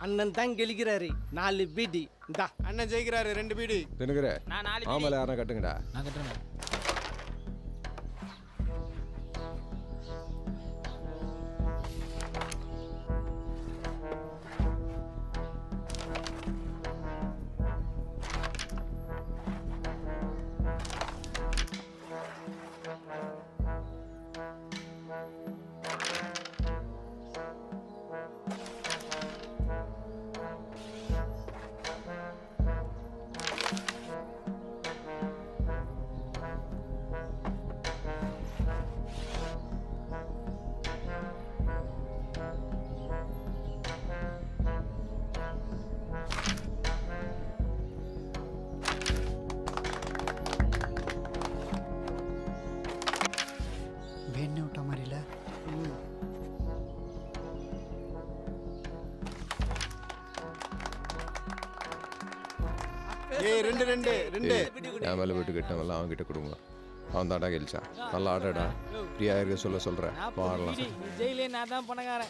அண்ணன் தான் கெளிக்கிறாரு நாலு பீடி இந்தா அண்ணன் ஜெயிக்கிறாரு ரெண்டு பீடி தினுக்குற நான் நாலு ஆமலை யாரா கட்டுங்கடா நான் கட்டுறேன் வேணே விட்ட மாதிரில ஏய் ரெண்டு ரெண்டு ரெண்டு என் மேலே வீட்டு கட்டவெல்லாம் அவன்கிட்ட கொடுங்க அவன் தாண்டா கெலிச்சா நல்லா ஆடாடா ஃப்ரீயாக இருக்க சொல்ல சொல்கிறேன் பாடலாம் ஜெயிலே நான் தான் பணக்காரன்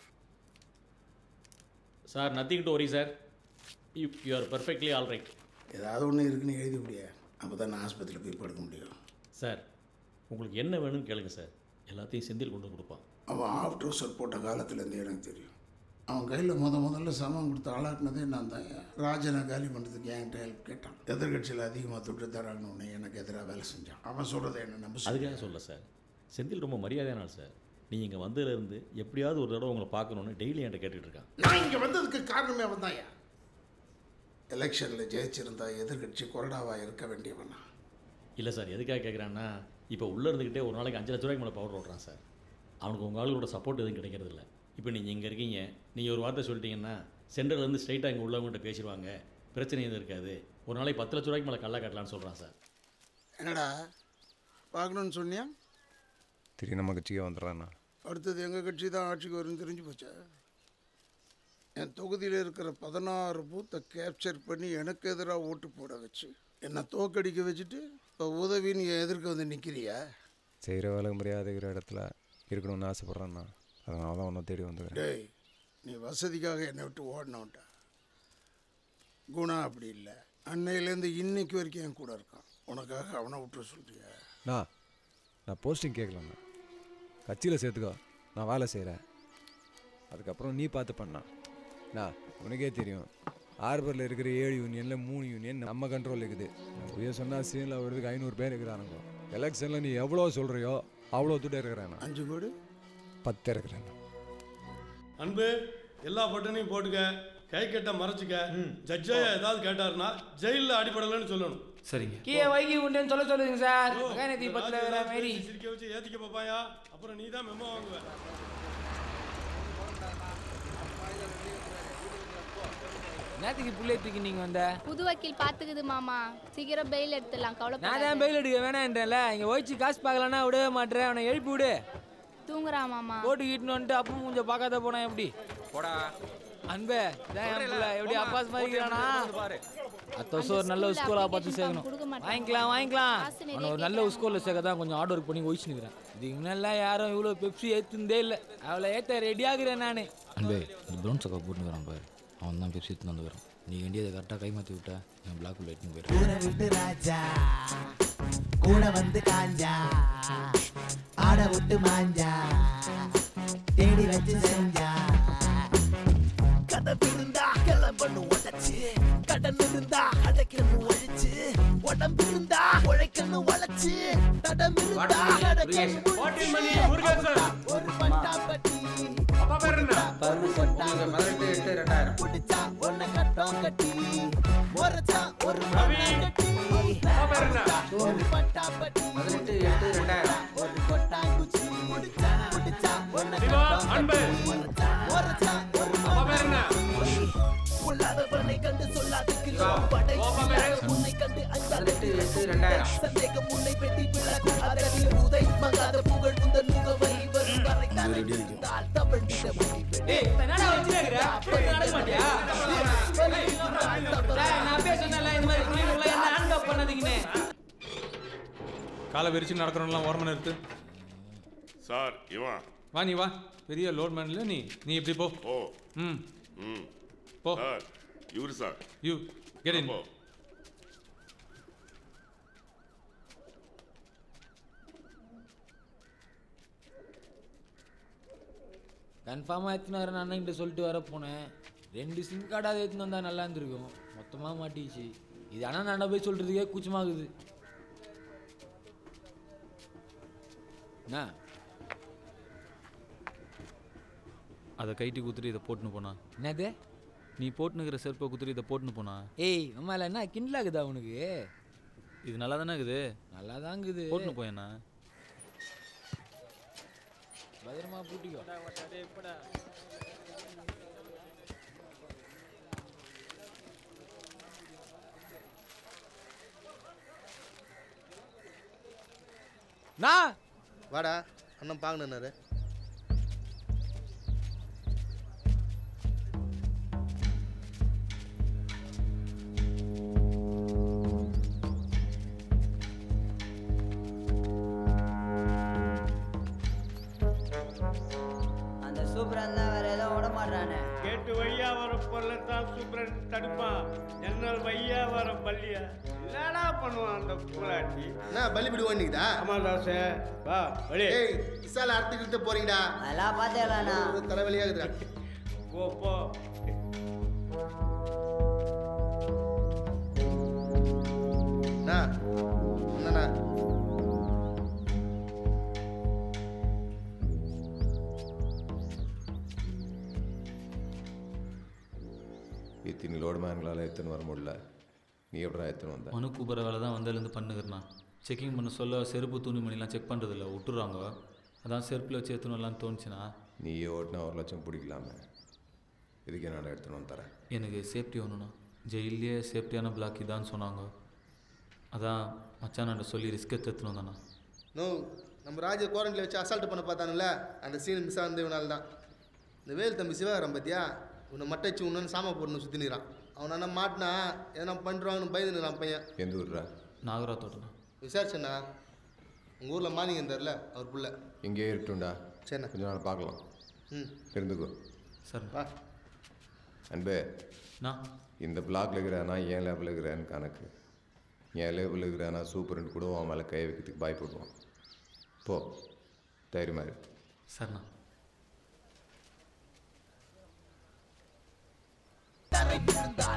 sir nothing to worry sir you you are perfectly all right ஏதாவது ஒன்று இருக்குன்னு எழுதி முடிய அப்போ தான் நான் ஆஸ்பத்திரியில் போய் படுக்க முடியும் சார் உங்களுக்கு என்ன வேணும்னு கேளுங்க சார் எல்லாத்தையும் செந்தில் கொண்டு வந்து கொடுப்பான் அவன் ஆஃப் ட்ரௌசர் போட்ட காலத்துலேருந்து எனக்கு தெரியும் அவன் கையில் முத முதல்ல சமம் கொடுத்து ஆளாக்குனதே நான் தான் ராஜனை காலி பண்ணுறதுக்கு என்கிட்ட ஹெல்ப் கேட்டான் எதிர்கட்சியில் அதிகமாக துட்டு தராங்கன்னு ஒன்று எனக்கு எதிராக வேலை செஞ்சான் அவன் சொல்கிறத என்ன நம்ப சொல்லு. அதுக்காக சொல்ல சார் செந்தில் ரொம்ப மரியாதையான ஆள் சார் நீங்கள் இங்கே வந்ததுலேருந்து எப்படியாவது ஒரு தடவை உங்களை பார்க்கணுன்னு டெய்லி என்கிட்ட கேட்டுட்டு இருக்கான் நான் இங்கே வந்ததுக்கு காரணமே அவன் தான் எலெக்ஷனில் ஜெயிச்சிருந்தா எதிர்கட்சி கொறடாவாக இருக்க வேண்டியவனா இல்லை சார் எதுக்காக கேட்குறான்னா இப்போ உள்ளே இருந்துக்கிட்டே ஒரு நாளைக்கு அஞ்சு லட்ச ரூபாய்க்கு மேலே பவுடர் ஓடுறான் சார் அவனுக்கு உங்கள் ஆளுகளோட சப்போர்ட் எதுவும் கிடைக்கிறதில்ல இப்போ நீங்கள் இங்கே இருக்கீங்க நீங்கள் ஒரு வார்த்தை சொல்லிட்டீங்கன்னா சென்டர்லேருந்து ஸ்ட்ரைட்டாக இங்கே உள்ளவங்ககிட்ட பேசிடுவாங்க பிரச்சனை எதுவும் இருக்காது ஒரு நாளைக்கு பத்து லட்ச ரூபாய்க்கு மேலே கல்லா கட்டலான்னு சொல்கிறான் சார் என்னடா பார்க்கணுன்னு சொன்னியா திரி நம்ம கட்சிக்கு வந்துடுறாண்ணா அடுத்தது எங்கள் கட்சி தான் ஆட்சிக்கு வரும்னு தெரிஞ்சு போச்சா என் தொகுதியில் இருக்கிற பதினாறு பூத்தை கேப்சர் பண்ணி எனக்கு எதிராக ஓட்டு போட வச்சு என்னை தோக்கடிக்க வச்சுட்டு இப்போ உதவின்னு என் எதிர்க்க வந்து நிற்கிறியா செய்கிற வேலை மரியாதைக்கிற இடத்துல இருக்கணும்னு ஆசைப்பட்றேண்ணா அதனால தான் உன்னை தேடி வந்துக்கிறேன் டேய் நீ வசதிக்காக என்னை விட்டு ஓடணும்டா குணா அப்படி இல்லை அன்னையிலேருந்து இன்னைக்கு வரைக்கும் என் கூட இருக்கான் உனக்காக அவனை விட்டு சொல்றியா நான் நான் போஸ்டிங் கேட்கலண்ணா கட்சியில் சேர்த்துக்கோ நான் வேலை செய்கிறேன் அதுக்கப்புறம் நீ பார்த்து பண்ணா நான் உனக்கே தெரியும் ஆர்பரில் இருக்கிற ஏழு யூனியனில் மூணு யூனியன் நம்ம கண்ட்ரோல் இருக்குது உயர் சொன்னால் சீனில் வருதுக்கு ஐநூறு பேர் இருக்கிறானுங்க எலெக்ஷனில் நீ எவ்வளோ சொல்கிறியோ அவ்வளோ துட்டு இருக்கிறேன் நான் அஞ்சு கோடி பத்து இருக்கிறேன் அன்பு எல்லா பட்டனையும் போட்டுக்க கை கட்ட மறைச்சிக்க ஜட்ஜா ஏதாவது கேட்டாருன்னா ஜெயிலில் அடிபடலைன்னு சொல்லணும் சரிங்க கீழே வைகி உண்டுன்னு சொல்ல சொல்லுங்க சார் மகாநதி பத்தில் வேற மாரி சிரிக்க வச்சு ஏத்திக்க பாப்பாயா அப்புறம் நீ தான் மெமோ வாங்குவ நேற்றுக்கு புள்ளை தூக்கி நீங்கள் வந்த புது வக்கீல் பாத்துக்குது மாமா சீக்கிரம் பெயில் எடுத்துடலாம் நான் கவலைப்படாத தான் பெயில் எடுக்க வேணான்றேன்ல இங்கே ஒழிச்சு காசு பார்க்கலன்னா விடவே மாட்டேன் அவனை எழுப்பி விடு தூங்குறா மாமா போட்டு கிட்டுன்னு வந்துட்டு அப்பவும் கொஞ்சம் பார்க்காத போனா எப்படி போடா அன்பே இதான் என் புள்ள எப்படி அப்பாஸ் மாதிரி இருக்கிறானா பாரு அடுத்த வருஷம் ஒரு நல்ல அந்த ஸ்கூலாக school பார்த்து application சேர்க்கணும் form கொடுக்க மாட்டாங்க. வாங்கிக்கலாம் வாங்கிக்கலாம் காசு நிறைய அவனை ஒரு நல்ல ஸ்கூலில் சேர்க்க தான் கொஞ்சம் ஹார்ட் ஒர்க் பண்ணி ஒழிச்சு நிற்கிறேன் இதுக்கு முன்னெல்லாம் யாரும் இவ்வளோ பெப்சி ஏற்றுந்தே இல்லை அவளை ஏற்ற ரெடியாகிறேன் நான் அன்பே இந்த ப்ரௌன் சக்கா போட்டுக்கிறான் பாரு அவன் தான் பெப்சி எடுத்துன்னு வந்து வரும் நீ வேண்டியதை கரெக்டாக கை மாற்றி விட்டா என் பிளாக் உள்ள எட்டுன்னு போயிடும் ஊரை விட்டு ராஜா கூட வந்து காஞ்சா ஆட விட்டு மாஞ்சா தேடி வச்சு செஞ்சா கதை இருந்தா கிளம்பணும் உடச்சு கடன் இருந்தா அடைக்கணும் ஒழிச்சு உடம்பு இருந்தா உழைக்கணும் வளைச்சு தடம் இருந்தா அடைக்கணும் ஒரு பட்டாப்பட்டி பதினெட்டு எட்டு ரெண்டாயிரம் பிடிச்சா ஒன்னு கட்டம் கட்டி முறைச்சா ஒரு மண்ணை கட்டி ஒரு பட்டாப்பட்டி பதினெட்டு எட்டு ரெண்டாயிரம் ஒரு கொட்டாங்குச்சி பிடிச்சா பிடிச்சா ஒன்னு கட்டம் கட்டி முறைச்சா ஒரு மண்ணை கட்டி உள்ளாதவனை கண்டு சொல்லாதுக்கிறோம் படை உன்னை கண்டு பதினெட்டு எட்டு ரெண்டாயிரம் சந்தேகம் உன்னை வெட்டி பிளக்கும் அதனில் உதை மகாத புகழ் உந்தன் முகவை வரும் வரை தலை இருந்தால் தவழ்ந்திட ஏய் என்னடா வச்சிருக்கிற போய் நடக்க மாட்டியா டேய், நான் பேச சொன்னேன்ல இந்த மாதிரி புள்ளிகளை என்ன ஹேண்ட் ஆஃப் பண்ணதுக்குன்னு காலை விரிச்சு நடக்கிறவங்களாம் ஓரமாக நிறுத்து சார் இவன் வா நீ வா பெரிய லோட் மேன்ல நீ நீ இப்படி போ ஓ ம் ம் போ சார் இவரு சார் யூ கெட் இன் போ கன்ஃபார்மாக எடுத்துன்னு வரேன் அண்ணன்கிட்ட சொல்லிட்டு வர போனேன் ரெண்டு சிம் கார்டாவது எடுத்துன்னு வந்தால் நல்லா இருந்திருக்கும் மொத்தமாக மாட்டிக்கிச்சு இது ஆனால் நான் போய் சொல்கிறதுக்கே கூச்சமாகுது என்ன அதை கைட்டி குத்துட்டு இதை போட்டுன்னு போனா என்னது நீ போட்டுனுக்கிற செருப்பை குத்துட்டு இதை போட்டுன்னு போனா ஏய் அம்மா இல்லை என்ன கிண்டலாகுதா உனக்கு இது நல்லா தானே இருக்குது நல்லா தாங்குது போட்டுன்னு போயண்ணா பத்திரமா பூட்டிக்கோ நான் வாடா அண்ணன் பாங்கன்னாரு அந்த சூப்பரன் தான் வேற ஏதோ விட மாட்டானே கேட்டு வழியா வர பொருளை தான் சூப்பரன் தடுப்பான் ஜன்னல் வழியா வர பள்ளியா என்னடா பண்ணுவான் அந்த பூலாட்டி என்ன பள்ளிப்படி ஓடிக்குதா ஆமா தாசே வா வழி ஏய் விசால அறுத்துக்கிட்டு போறீங்கடா அதெல்லாம் பார்த்தேலாண்ணா ஒரு தலைவலியாகுதுடா போ போ அண்ணா என்னண்ணா இத்தனை லோடு மேன்களால் எடுத்துன்னு வர முடியல நீ எப்படா எடுத்துன்னு வந்த மனு கூப்பிட்ற வேலை தான் வந்ததுலேருந்து பண்ணுகிறேண்ணா செக்கிங் பண்ண சொல்ல செருப்பு துணிமணிலாம் செக் பண்ணுறதில்ல விட்டுறாங்க அதான் செருப்பில் வச்சு எடுத்துன்னு வரலான்னு தோணுச்சுண்ணா நீயே ஓட்டினா ஒரு லட்சம் பிடிக்கலாமே இதுக்கு நான் எடுத்துன்னு வந்து தரேன் எனக்கு சேஃப்டி வேணும்ண்ணா ஜெயிலே சேஃப்டியான பிளாக் இதான்னு சொன்னாங்க அதான் மச்சானாண்ட சொல்லி ரிஸ்க் எடுத்துன்னு வந்தேண்ணா நோ நம்ம ராஜ குவாரண்டைனில் வச்சு அசால்ட் பண்ண பார்த்தானுல அந்த சீன் மிஸ் ஆனது இவனால தான் இந்த வேல் தம்பி சிவகாரம் பார்த்தியா உன்னை மட்டை வச்சு உன்னு சாமா போடணும் சுற்றி நிற்கிறான் அவன் என்ன மாட்டினா எதனா பண்ணுறாங்கன்னு பயந்து நிற்கிறான் பையன் எந்த ஊர்ரா நாகரா தோட்டண்ணா விசாரிச்சண்ணா உங்கள் ஊரில் மானிங்க இருந்தார்ல அவர் புள்ள இங்கேயே இருக்கட்டும்டா சரிண்ணா கொஞ்ச நாள் பார்க்கலாம் ம் இருந்துக்கோ சார் வா அன்பே நான் இந்த பிளாக்ல இருக்கிறானா ஏன் லேபில் இருக்கிறான்னு கணக்கு என் லேபில் இருக்கிறானா சூப்பரண்ட் கூட அவன் மேலே கை வைக்கிறதுக்கு பயப்படுவான் போ தைரியமாக இரு சரிண்ணா தரை விழுந்தால்